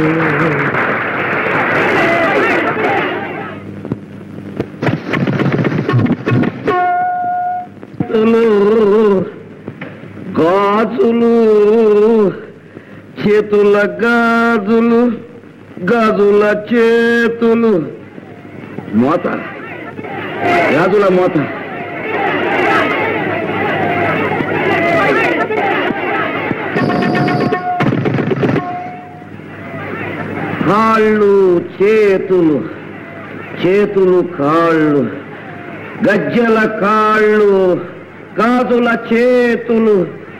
గాజులు చేతుల గాజులు గాజుల చేతులు మోత గాజుల మోత కాళ్ళు చేతులు చేతులు కాళ్ళు గజ్జల కాళ్ళు గాజుల చేతులు